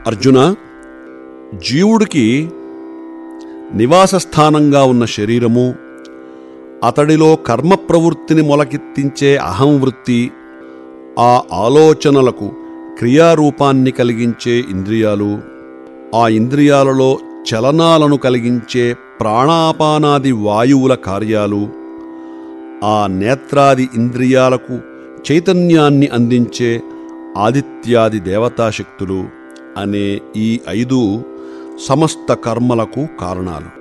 అర్జున జీవుడికి నివాస స్థానంగా ఉన్న శరీరము అతడిలో కర్మ ప్రవృత్తిని మొలకెత్తించే అహం వృత్తి ఆ ఆలోచనలకు క్రియారూపాన్ని కలిగించే ఇంద్రియాలు ఆ ఇంద్రియాలలో చలనాలను కలిగించే ప్రాణాపానాది వాయువుల కార్యాలు ఆ నేత్రాది ఇంద్రియాలకు చైతన్యాన్ని అందించే ఆదిత్యాది దేవతాశక్తులు అనే ఈ ఐదు సమస్త కర్మలకు కారణాలు